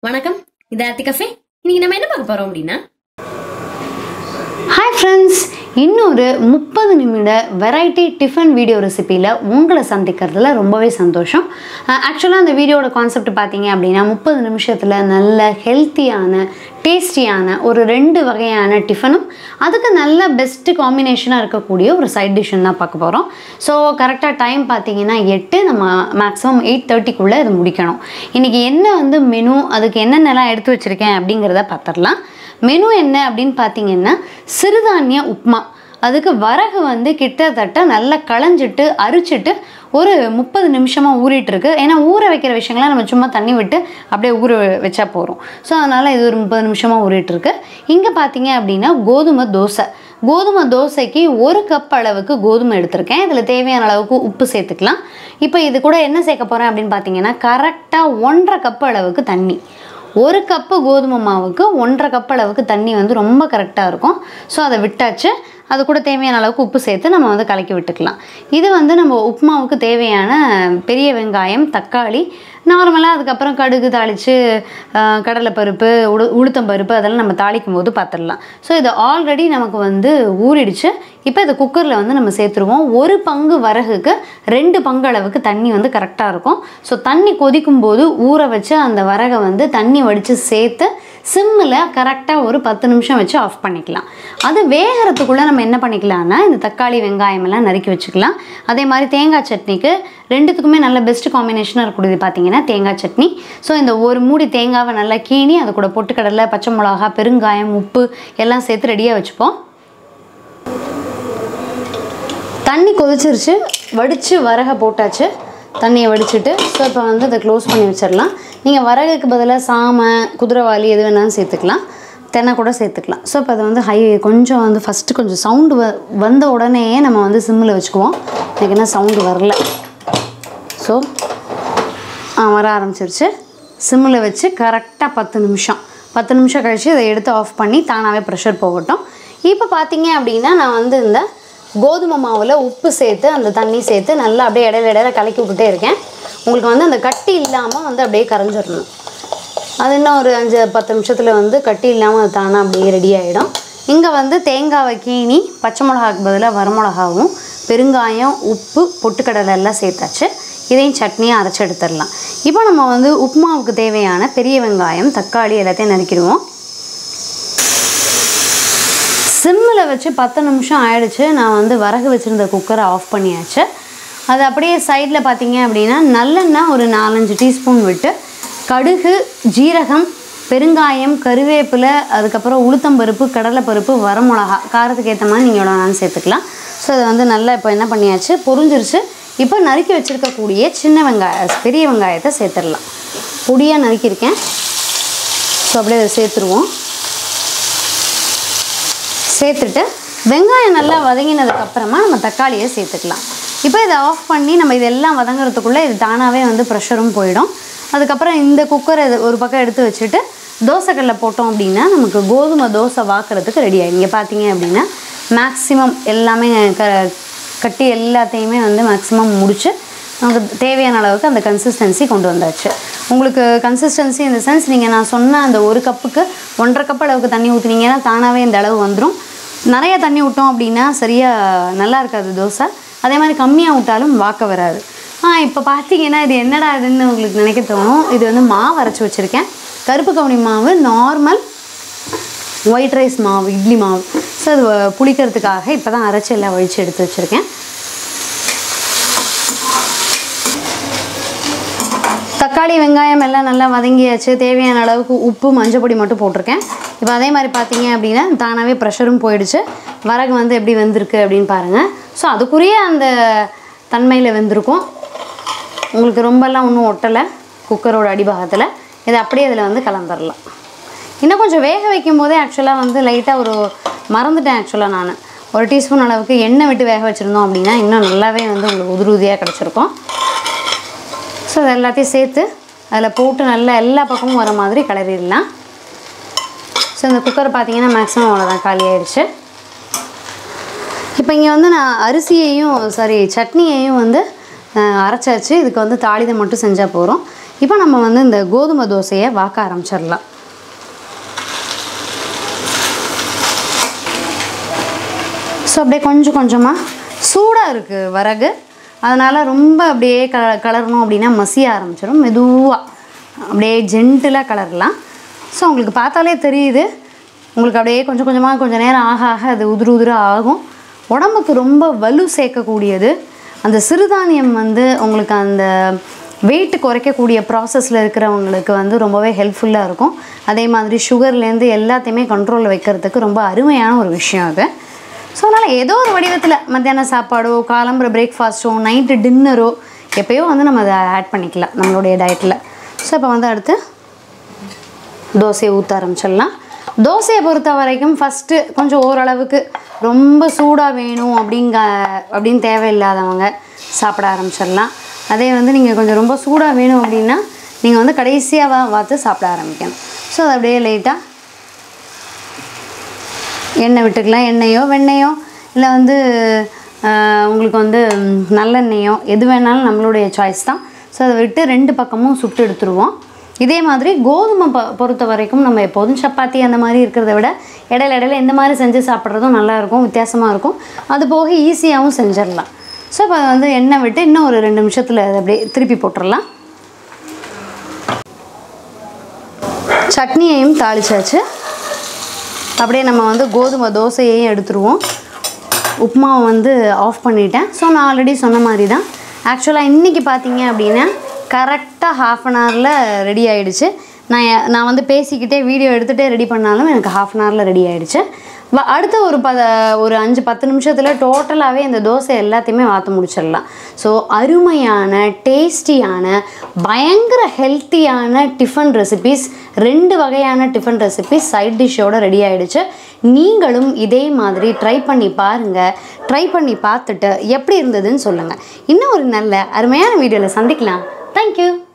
வணக்கம் இது ஆர்த்தி கஃபே இன்னைக்கு நம்ம என்ன பார்க்க போறோம் அப்படின்னா ஹாய் ஃப்ரெண்ட்ஸ் இன்னொரு முப்பது நிமிட வெரைட்டி டிஃபன் வீடியோ ரெசிப்பியில் உங்களை சந்திக்கிறதுல ரொம்பவே சந்தோஷம் ஆக்சுவலாக அந்த வீடியோட கான்செப்ட் பார்த்தீங்க அப்படின்னா முப்பது நிமிஷத்தில் நல்ல ஹெல்த்தியான டேஸ்டியான ஒரு ரெண்டு வகையான டிஃபனும் அதுக்கு நல்ல பெஸ்ட்டு காம்பினேஷனாக இருக்கக்கூடிய ஒரு சைட் டிஷ்ஷன் தான் பார்க்க போகிறோம் ஸோ கரெக்டாக டைம் பார்த்தீங்கன்னா எட்டு நம்ம மேக்ஸிமம் எயிட் தேர்ட்டிக்குள்ளே இது முடிக்கணும் இன்றைக்கி என்ன வந்து மெனு அதுக்கு என்னென்னலாம் எடுத்து வச்சுருக்கேன் அப்படிங்கிறத பார்த்துடலாம் மெனு என்ன அப்படின்னு பார்த்தீங்கன்னா சிறுதானிய உப்புமா அதுக்கு வரகு வந்து கிட்டத்தட்ட நல்லா களைஞ்சிட்டு அரிச்சிட்டு ஒரு முப்பது நிமிஷமாக ஊறிட்டு இருக்கு ஏன்னா ஊற வைக்கிற விஷயங்கள்லாம் நம்ம சும்மா தண்ணி விட்டு அப்படியே ஊற வச்சா போகிறோம் ஸோ அதனால் இது ஒரு முப்பது நிமிஷமாக ஊறிட்டு இருக்கு இங்கே பார்த்தீங்க அப்படின்னா கோதுமை தோசை கோதுமை தோசைக்கு ஒரு கப் அளவுக்கு கோதுமை எடுத்திருக்கேன் இதில் தேவையான அளவுக்கு உப்பு சேர்த்துக்கலாம் இப்போ இது கூட என்ன சேர்க்க போகிறேன் அப்படின்னு பார்த்தீங்கன்னா கரெக்டாக ஒன்றரை கப் அளவுக்கு தண்ணி ஒரு கப்பு கோதுமை மாவுக்கு ஒன்றரை கப் அளவுக்கு தண்ணி வந்து ரொம்ப கரெக்டாக இருக்கும் ஸோ அதை விட்டாச்சு அது கூட தேவையான அளவுக்கு உப்பு சேர்த்து நம்ம வந்து கலக்கி விட்டுக்கலாம் இது வந்து நம்ம உப்புமாவுக்கு தேவையான பெரிய வெங்காயம் தக்காளி நார்மலாக அதுக்கப்புறம் கடுகு தாளித்து கடலைப்பருப்பு உடு உளுத்தம் பருப்பு அதெல்லாம் நம்ம தாளிக்கும் போது பார்த்துடலாம் ஸோ இது ஆல்ரெடி நமக்கு வந்து ஊறிடுச்சு இப்போ இதை குக்கரில் வந்து நம்ம சேர்த்துருவோம் ஒரு பங்கு வரகுக்கு ரெண்டு பங்கு அளவுக்கு தண்ணி வந்து கரெக்டாக இருக்கும் ஸோ தண்ணி கொதிக்கும் போது ஊற வச்சு அந்த வரகை வந்து தண்ணி வடித்து சேர்த்து சிம்மில் கரெக்டாக ஒரு பத்து நிமிஷம் வச்சு ஆஃப் பண்ணிக்கலாம் அது வேகிறதுக்குள்ளே நம்ம என்ன பண்ணிக்கலாம்னா இந்த தக்காளி வெங்காயம் எல்லாம் நறுக்கி வச்சுக்கலாம் அதே மாதிரி தேங்காய் சட்னிக்கு ரெண்டுத்துக்குமே நல்ல பெஸ்ட் காம்பினேஷனாக இருக்கக்கூடியது பார்த்தீங்கன்னா தேங்காய் சட்னி ஸோ இந்த ஒரு மூடி தேங்காவை நல்லா கீணி அது கூட பொட்டுக்கடலை பச்சை மிளகா பெருங்காயம் உப்பு எல்லாம் சேர்த்து ரெடியாக வச்சுப்போம் தண்ணி கொதிச்சிருச்சு வடித்து வரகை போட்டாச்சு தண்ணியை வடிச்சிட்டு ஸோ இப்போ வந்து அதை க்ளோஸ் பண்ணி வச்சிடலாம் நீங்கள் வரகுக்கு பதிலாக சாமை குதிரைவாளி எது வேணாலும் சேர்த்துக்கலாம் தென்னை கூட சேர்த்துக்கலாம் ஸோ இப்போ அதை வந்து ஹை கொஞ்சம் வந்து ஃபஸ்ட்டு கொஞ்சம் சவுண்டு வ வந்த உடனே நம்ம வந்து சிம்மில் வச்சுக்குவோம் எனக்கு என்ன சவுண்டு வரல ஸோ ஆ வர ஆரம்பிச்சிருச்சு சிம்மில் வச்சு கரெக்டாக பத்து நிமிஷம் பத்து நிமிஷம் கழித்து இதை எடுத்து ஆஃப் பண்ணி தானாகவே ப்ரெஷர் போகட்டும் இப்போ பார்த்தீங்க அப்படின்னா நான் வந்து இந்த கோதுமை மாவில் உப்பு சேர்த்து அந்த தண்ணி சேர்த்து நல்லா அப்படியே இடையில இடையில கலக்கி விட்டுட்டே இருக்கேன் உங்களுக்கு வந்து அந்த கட்டி இல்லாமல் வந்து அப்படியே கரைஞ்சிடணும் அது இன்னும் ஒரு அஞ்சு பத்து நிமிஷத்தில் வந்து கட்டி இல்லாமல் அது தானாக அப்படியே ரெடி ஆகிடும் இங்கே வந்து தேங்காவை கீனி பச்சை மிளகாக்கு பதிலாக வரமிளகாவும் பெருங்காயம் உப்பு பொட்டுக்கடலை எல்லாம் சேர்த்தாச்சு இதையும் சட்னியாக அரைச்சி எடுத்துடலாம் இப்போ நம்ம வந்து உப்புமாவுக்கு தேவையான பெரிய வெங்காயம் தக்காளி எல்லாத்தையும் நறுக்கிடுவோம் சிம்மில் வச்சு பத்து நிமிஷம் ஆயிடுச்சு நான் வந்து வரகு வச்சுருந்த குக்கரை ஆஃப் பண்ணியாச்சு அது அப்படியே சைடில் பார்த்தீங்க அப்படின்னா நல்லெண்ணெய் ஒரு நாலஞ்சு டீஸ்பூன் விட்டு கடுகு ஜீரகம் பெருங்காயம் கருவேப்பிலை அதுக்கப்புறம் உளுத்தம்பருப்பு கடலைப்பருப்பு வரமிளகா காரத்துக்கு ஏற்ற மாதிரி நீங்கள் எவ்வளோ சேர்த்துக்கலாம் ஸோ அதை வந்து நல்லா இப்போ என்ன பண்ணியாச்சு பொரிஞ்சிருச்சு இப்போ நறுக்கி வச்சுருக்கக்கூடிய சின்ன வெங்காய பெரிய வெங்காயத்தை சேர்த்துடலாம் பொடியாக நறுக்கியிருக்கேன் ஸோ அப்படியே அதை சேர்த்துருவோம் சேர்த்துட்டு வெங்காயம் நல்லா வதங்கினதுக்கப்புறமா நம்ம தக்காளியை சேர்த்துக்கலாம் இப்போ இதை ஆஃப் பண்ணி நம்ம இதெல்லாம் வதங்குறதுக்குள்ளே இது தானாகவே வந்து ப்ரெஷரும் போயிடும் அதுக்கப்புறம் இந்த குக்கரை ஒரு பக்கம் எடுத்து வச்சுட்டு தோசைக்கல்ல போட்டோம் அப்படின்னா நமக்கு கோதுமை தோசை வாக்குறதுக்கு ரெடி ஆகிடும் இங்கே பார்த்தீங்க அப்படின்னா மேக்ஸிமம் எல்லாமே க கட்டி எல்லாத்தையுமே வந்து மேக்ஸிமம் முடித்து நமக்கு தேவையான அளவுக்கு அந்த கன்சிஸ்டன்சி கொண்டு வந்தாச்சு உங்களுக்கு கன்சிஸ்டன்சி இந்த சென்ஸ் நீங்கள் நான் சொன்ன அந்த ஒரு கப்புக்கு ஒன்றரை கப் அளவுக்கு தண்ணி ஊற்றுனீங்கன்னா தானாகவே இந்த அளவு வந்துடும் நிறைய தண்ணி விட்டோம் அப்படின்னா சரியாக நல்லா இருக்காது தோசை அதே மாதிரி கம்மியாக விட்டாலும் வாக்க வராது ஆ இப்போ பார்த்தீங்கன்னா இது என்னடா இதுன்னு உங்களுக்கு நினைக்க தோணும் இது வந்து மாவு அரைச்சி வச்சுருக்கேன் கருப்பு கவுனி மாவு நார்மல் ஒயிட் ரைஸ் மாவு இட்லி மாவு ஸோ அது புளிக்கிறதுக்காக இப்போ தான் அரைச்சி எல்லாம் வழித்து எடுத்து வச்சுருக்கேன் தக்காளி வெங்காயம் எல்லாம் நல்லா வதங்கியாச்சு தேவையான அளவுக்கு உப்பு மஞ்சள் பொடி மட்டும் போட்டிருக்கேன் இப்போ அதே மாதிரி பார்த்தீங்க அப்படின்னா தானாகவே ப்ரெஷரும் போயிடுச்சு வரகு வந்து எப்படி வெந்திருக்கு அப்படின்னு பாருங்கள் ஸோ அதுக்குரிய அந்த தன்மையில் வெந்திருக்கும் உங்களுக்கு ரொம்பலாம் ஒன்றும் ஒட்டலை குக்கரோட அடிபாகத்தில் இதை அப்படியே அதில் வந்து கலந்துடலாம் இன்னும் கொஞ்சம் வேக வைக்கும் போதே ஆக்சுவலாக வந்து லைட்டாக ஒரு மறந்துட்டேன் ஆக்சுவலாக நான் ஒரு டீஸ்பூன் அளவுக்கு எண்ணெய் விட்டு வேக வச்சுருந்தோம் அப்படின்னா இன்னும் நல்லாவே வந்து உங்களுக்கு உதிரி உதிரியாக கிடச்சிருக்கும் ஸோ அது எல்லாத்தையும் சேர்த்து அதில் போட்டு நல்லா எல்லா பக்கமும் வர மாதிரி கிளறிடலாம் ஸோ இந்த குக்கர் பார்த்தீங்கன்னா மேக்ஸிமம் அவ்வளோதான் காலி ஆயிடுச்சு இப்போ இங்கே வந்து நான் அரிசியையும் சாரி சட்னியையும் வந்து அஹ், அரைச்சாச்சு இதுக்கு வந்து தாளிதம் மட்டும் செஞ்சால் போகிறோம் இப்போ நம்ம வந்து இந்த கோதுமை தோசையை வாக்க ஆரம்பிச்சிடலாம் ஸோ அப்படியே கொஞ்சம் கொஞ்சமாக சூடாக இருக்குது வரகு அதனால் ரொம்ப அப்படியே க கலரணும் அப்படின்னா மசிய ஆரம்பிச்சிடும் மெதுவாக அப்படியே ஜென்டிலாக கலரலாம் ஸோ உங்களுக்கு பார்த்தாலே தெரியுது உங்களுக்கு அப்படியே கொஞ்சம் கொஞ்சமாக கொஞ்சம் நேரம் ஆக ஆக அது உதிரு உதிராக ஆகும் உடம்புக்கு ரொம்ப வலு சேர்க்கக்கூடியது அந்த சிறுதானியம் வந்து உங்களுக்கு அந்த வெயிட் குறைக்கக்கூடிய ப்ராசஸில் இருக்கிறவங்களுக்கு வந்து ரொம்பவே ஹெல்ப்ஃபுல்லாக இருக்கும் அதே மாதிரி சுகர்லேருந்து எல்லாத்தையுமே கண்ட்ரோலில் வைக்கிறதுக்கு ரொம்ப அருமையான ஒரு விஷயம் அது ஸோ அதனால் ஏதோ ஒரு வடிவத்தில் மத்தியான சாப்பாடோ காலம்புற பிரேக்ஃபாஸ்ட்டோ நைட்டு டின்னரோ எப்பயோ வந்து நம்ம அதை ஆட் பண்ணிக்கலாம் நம்மளுடைய டயட்டில் ஸோ இப்போ வந்து அடுத்து தோசையை ஊற்ற ஆரம்பிச்சிடலாம் தோசையை பொறுத்த வரைக்கும் ஃபஸ்ட்டு கொஞ்சம் ஓரளவுக்கு ரொம்ப சூடாக வேணும் அப்படிங்க அப்படின்னு தேவையில்லாதவங்க சாப்பிட ஆரம்பிச்சிடலாம் அதே வந்து நீங்கள் கொஞ்சம் ரொம்ப சூடாக வேணும் அப்படின்னா நீங்கள் வந்து கடைசியாக பார்த்து சாப்பிட ஆரம்பிக்கணும் ஸோ அது அப்படியே லைட்டாக எண்ணெய் விட்டுக்கலாம் எண்ணெயோ வெண்ணெயோ இல்லை வந்து ஆஹ், உங்களுக்கு வந்து ம், நல்லெண்ணெயோ எது வேணாலும் நம்மளுடைய சாய்ஸ் தான் ஸோ அதை விட்டு ரெண்டு பக்கமும் சுட்டு எடுத்துருவோம் இதே மாதிரி கோதுமை ப பொறுத்த வரைக்கும் நம்ம எப்போதும் சப்பாத்தி அந்த மாதிரி இருக்கிறத விட இடையில இடையில இந்த மாதிரி செஞ்சு சாப்பிட்றதும் நல்லாயிருக்கும் வித்தியாசமாக இருக்கும் அது போக ஈஸியாகவும் செஞ்சிடலாம் ஸோ இப்போ வந்து எண்ணெய் விட்டு இன்னும் ஒரு ரெண்டு நிமிஷத்தில் அதை அப்படியே திருப்பி போட்டுடலாம் சட்னியையும் தாளிச்சாச்சு அப்படியே நம்ம வந்து கோதுமை தோசையையும் எடுத்துருவோம் உப்புமாவை வந்து ஆஃப் பண்ணிட்டேன் ஸோ நான் ஆல்ரெடி சொன்ன மாதிரி தான் ஆக்சுவலாக இன்றைக்கி பார்த்தீங்க அப்படின்னா கரெக்டாக ஹாஃப் அன் ஹவரில் ரெடி ஆகிடுச்சு நான் எ- நான் வந்து பேசிக்கிட்டே வீடியோ எடுத்துகிட்டே ரெடி பண்ணாலும் எனக்கு ஹாஃப் அன் ஹவரில் ரெடி ஆகிடுச்சு வ அடுத்த ஒரு பத ஒரு அஞ்சு பத்து நிமிஷத்தில் டோட்டலாகவே இந்த தோசை எல்லாத்தையுமே வாத்து முடிச்சிடலாம் ஸோ அருமையான டேஸ்டியான பயங்கர ஹெல்த்தியான டிஃபன் ரெசிபிஸ் ரெண்டு வகையான டிஃபன் ரெசிபிஸ் சைட் டிஷ்ஷோட ரெடி ஆயிடுச்சு நீங்களும் இதே மாதிரி ட்ரை பண்ணி பாருங்கள் ட்ரை பண்ணி பார்த்துட்டு எப்படி இருந்ததுன்னு சொல்லுங்கள் இன்னும் ஒரு நல்ல அருமையான வீடியோவில் சந்திக்கலாம் தேங்க்யூ